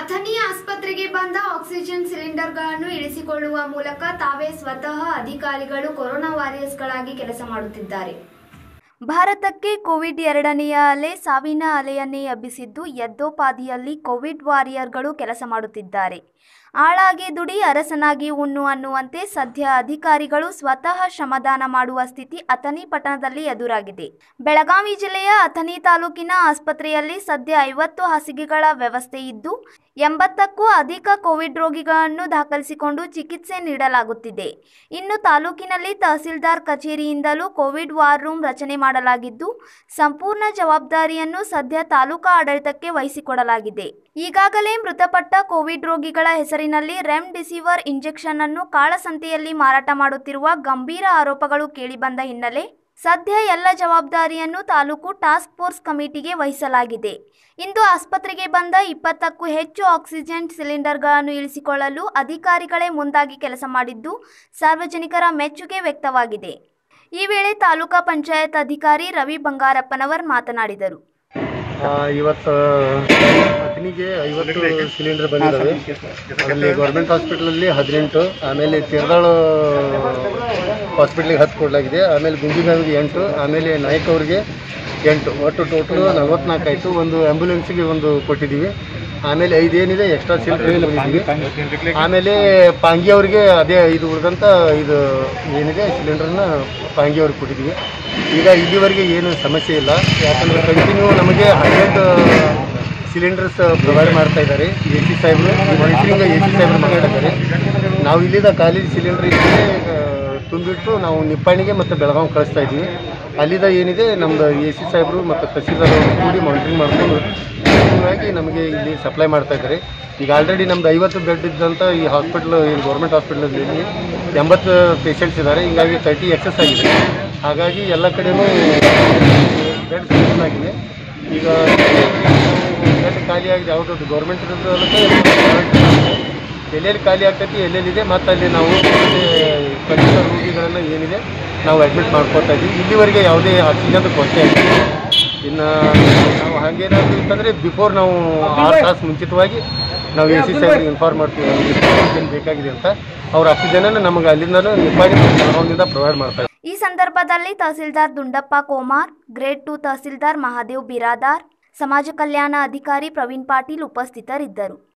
ಅಥಣಿ ಆಸ್ಪತ್ರೆಗೆ ಬಂದ ಆಕ್ಸಿಜನ್ ಸಿಲಿಂಡರ್ಗಳನ್ನು ಇಳಿಸಿಕೊಳ್ಳುವ ಮೂಲಕ ತಾವೇ ಸ್ವತಃ ಅಧಿಕಾರಿಗಳು ಕೊರೋನಾ ವಾರಿಯರ್ಸ್ಗಳಾಗಿ ಕೆಲಸ ಮಾಡುತ್ತಿದ್ದಾರೆ ಭಾರತಕ್ಕೆ ಕೋವಿಡ್ ಎರಡನೆಯ ಅಲೆ ಸಾವಿನ ಅಲೆಯನ್ನೇ ಎಬ್ಬಿಸಿದ್ದು ಯದ್ದೋಪಾದಿಯಲ್ಲಿ ಕೋವಿಡ್ ವಾರಿಯರ್ಗಳು ಕೆಲಸ ಮಾಡುತ್ತಿದ್ದಾರೆ ಆಳಾಗಿ ದುಡಿ ಅರಸನಾಗಿ ಉಣ್ಣು ಅನ್ನುವಂತೆ ಸದ್ಯ ಅಧಿಕಾರಿಗಳು ಸ್ವತಃ ಶ್ರಮದಾನ ಮಾಡುವ ಸ್ಥಿತಿ ಅಥಣಿ ಪಟ್ಟಣದಲ್ಲಿ ಎದುರಾಗಿದೆ ಬೆಳಗಾವಿ ಜಿಲ್ಲೆಯ ಅಥಣಿ ತಾಲೂಕಿನ ಆಸ್ಪತ್ರೆಯಲ್ಲಿ ಸದ್ಯ ಐವತ್ತು ಹಾಸಿಗೆಗಳ ವ್ಯವಸ್ಥೆ ಇದ್ದು ಎಂಬತ್ತಕ್ಕೂ ಅಧಿಕ ಕೋವಿಡ್ ರೋಗಿಗಳನ್ನು ದಾಖಲಿಸಿಕೊಂಡು ಚಿಕಿತ್ಸೆ ನೀಡಲಾಗುತ್ತಿದೆ ಇನ್ನು ತಾಲೂಕಿನಲ್ಲಿ ತಹಸೀಲ್ದಾರ್ ಕಚೇರಿಯಿಂದಲೂ ಕೋವಿಡ್ ವಾರ್ ರೂಮ್ ರಚನೆ ಮಾಡಲಾಗಿದ್ದು ಸಂಪೂರ್ಣ ಜವಾಬ್ದಾರಿಯನ್ನು ಸದ್ಯ ತಾಲೂಕಾ ಆಡಳಿತಕ್ಕೆ ವಹಿಸಿಕೊಡಲಾಗಿದೆ ಈಗಾಗಲೇ ಮೃತಪಟ್ಟ ಕೋವಿಡ್ ರೋಗಿಗಳ ಹೆಸರಿನಲ್ಲಿ ರೆಮ್ಡಿಸಿವರ್ ಇಂಜೆಕ್ಷನ್ ಅನ್ನು ಕಾಳಸಂತೆಯಲ್ಲಿ ಮಾರಾಟ ಮಾಡುತ್ತಿರುವ ಗಂಭೀರ ಆರೋಪಗಳು ಕೇಳಿಬಂದ ಹಿನ್ನೆಲೆ ಸದ್ಯ ಎಲ್ಲ ಜವಾಬ್ದಾರಿಯನ್ನು ತಾಲೂಕು ಟಾಸ್ಕ್ ಫೋರ್ಸ್ ಕಮಿಟಿಗೆ ವಹಿಸಲಾಗಿದೆ ಇಂದು ಆಸ್ಪತ್ರೆಗೆ ಬಂದ ಇಪ್ಪತ್ತಕ್ಕೂ ಹೆಚ್ಚು ಆಕ್ಸಿಜನ್ ಸಿಲಿಂಡರ್ಗಳನ್ನು ಇಳಿಸಿಕೊಳ್ಳಲು ಅಧಿಕಾರಿಗಳೇ ಮುಂದಾಗಿ ಕೆಲಸ ಮಾಡಿದ್ದು ಸಾರ್ವಜನಿಕರ ಮೆಚ್ಚುಗೆ ವ್ಯಕ್ತವಾಗಿದೆ ಈ ವೇಳೆ ತಾಲೂಕಾ ಪಂಚಾಯತ್ ಅಧಿಕಾರಿ ರವಿ ಬಂಗಾರಪ್ಪನವರ್ ಮಾತನಾಡಿದರು ಆ, ಇವತ್ತು ಅಗ್ನಿಗೆ ಐವತ್ತು ಸಿಲಿಂಡರ್ ಬಂದಿದ್ದಾವೆ ಅದರಲ್ಲಿ ಗೌರ್ಮೆಂಟ್ ಹಾಸ್ಪಿಟ್ಲಲ್ಲಿ ಹದಿನೆಂಟು ಆಮೇಲೆ ತಿರ್ದಾಳು ಹಾಸ್ಪಿಟ್ಲಿಗೆ ಹತ್ತು ಕೊಡಲಾಗಿದೆ ಆಮೇಲೆ ಗುಂಜಿಗಾವಿಗೆ ಎಂಟು ಆಮೇಲೆ ನಾಯಕ್ ಅವ್ರಿಗೆ ಎಂಟು ಒಟ್ಟು ಟೋಟಲ್ ನಲ್ವತ್ನಾಲ್ಕು ಆಯಿತು ಒಂದು ಆ್ಯಂಬುಲೆನ್ಸಿಗೆ ಒಂದು ಕೊಟ್ಟಿದ್ದೀವಿ ಆಮೇಲೆ ಐದು ಏನಿದೆ ಎಕ್ಸ್ಟ್ರಾ ಸಿಲಿಂಡರ್ ಬಂದಿದ್ದೀವಿ ಆಮೇಲೆ ಪಾಂಗಿ ಅವರಿಗೆ ಅದೇ ಇದು ಉಳಿದಂಥ ಇದು ಏನಿದೆ ಸಿಲಿಂಡರ್ನ ಪಾಂಗಿ ಅವ್ರಿಗೆ ಕೊಟ್ಟಿದ್ದೀವಿ ಈಗ ಇಲ್ಲಿವರೆಗೆ ಏನು ಸಮಸ್ಯೆ ಇಲ್ಲ ಯಾಕಂದರೆ ಕಂಟಿನ್ಯೂ ನಮಗೆ ಹಂಡ್ರೆಡ್ ಸಿಲಿಂಡರ್ಸ್ ಪ್ರೊವೈಡ್ ಮಾಡ್ತಾ ಇದ್ದಾರೆ ಎ ಸಿ ಸಾಹೇಬರು ಮಾನಿಟರಿಂಗ್ ಎ ಸಿ ಸಾಹೇಬರು ಮಾತಾಡಿದ್ದಾರೆ ನಾವು ಇಲ್ಲಿಂದ ಖಾಲಿ ಸಿಲಿಂಡರ್ ಇದ್ದರೆ ತುಂಬಿಟ್ಟು ನಾವು ನಿಪ್ಪಾಣಿಗೆ ಮತ್ತು ಬೆಳಗಾವಿ ಕಳಿಸ್ತಾ ಇದ್ದೀವಿ ಅಲ್ಲಿದ ಏನಿದೆ ನಮ್ಮದು ಎ ಸಿ ಸಾಹೇಬರು ಮತ್ತು ತಹಸೀಲ್ದಾರ್ ಅವರು ಕೂಡಿ ಮಾನಿಟರಿಂಗ್ ಮಾಡಿಕೊಂಡು ಆಗಿ ನಮಗೆ ಇಲ್ಲಿ ಸಪ್ಲೈ ಮಾಡ್ತಾ ಇದ್ದಾರೆ ಈಗ ಆಲ್ರೆಡಿ ನಮ್ದು ಐವತ್ತು ಬೆಡ್ ಇದ್ದಂಥ ಈ ಹಾಸ್ಪಿಟ್ಲ್ ಈ ಗೌರ್ಮೆಂಟ್ ಹಾಸ್ಪಿಟ್ಲಲ್ಲಿ ಎಂಬತ್ತು ಪೇಷಂಟ್ಸ್ ಇದ್ದಾರೆ ಹೀಗಾಗಿ ತರ್ಟಿ ಎಕ್ಸಸ್ ಆಗಿದೆ ಹಾಗಾಗಿ ಎಲ್ಲ ಕಡೆನೂ ಬೆಡ್ ಫಿಲ್ ಆಗಿದೆ ಈಗ ಬೆಡ್ ಖಾಲಿ ಆಗಿದೆ ಯಾವುದು ಗೌರ್ಮೆಂಟ್ ಎಲ್ಲೆಲ್ಲಿ ಖಾಲಿ ಆಗ್ತೈತಿ ಎಲ್ಲೆಲ್ಲಿದೆ ಮತ್ತು ಅಲ್ಲಿ ನಾವು ಖಂಡಿತ ರೋಗಿಗಳನ್ನು ಏನಿದೆ ನಾವು ಅಡ್ಮಿಟ್ ಮಾಡ್ಕೊತಾ ಇದ್ದೀವಿ ಇಲ್ಲಿವರೆಗೆ ಯಾವುದೇ ಆಕ್ಸಿಜನ್ ಕೊರತೆ ಆಗಿಲ್ಲ ಇನ್ನು ನಾವು ಹಾಗೇನಾದ್ರು ಇತ್ತಂದರೆ ಬಿಫೋರ್ ನಾವು ಆರು ತಾಸು ಮುಂಚಿತವಾಗಿ ನಾವು ಎ ಸಿ ಸಾಹೇಬ್ರಿಗೆ ಇನ್ಫಾರ್ಮ್ ಮಾಡ್ತೀವಿ ನಮಗೆ ಆಕ್ಸಿಜನ್ ಬೇಕಾಗಿದೆ ಅಂತ ಅವ್ರ ಆಕ್ಸಿಜನನ್ನು ನಮಗೆ ಅಲ್ಲಿಂದನೂ ನಿಪ್ಪಾಣಿ ಮತ್ತು ಬೆಳಗಾವಿಯಿಂದ ಪ್ರೊವೈಡ್ ಮಾಡ್ತಾರೆ ಈ ಸಂದರ್ಭದಲ್ಲಿ ತಹಸೀಲ್ದಾರ್ ದುಂಡಪ್ಪ ಕೋಮಾರ್ ಗ್ರೇಡ್ ಟು ತಹಸೀಲ್ದಾರ್ ಮಹಾದೇವ್ ಬಿರಾದಾರ್ ಸಮಾಜ ಕಲ್ಯಾಣ ಅಧಿಕಾರಿ ಪ್ರವೀಣ್ ಪಾಟೀಲ್ ಉಪಸ್ಥಿತರಿದ್ದರು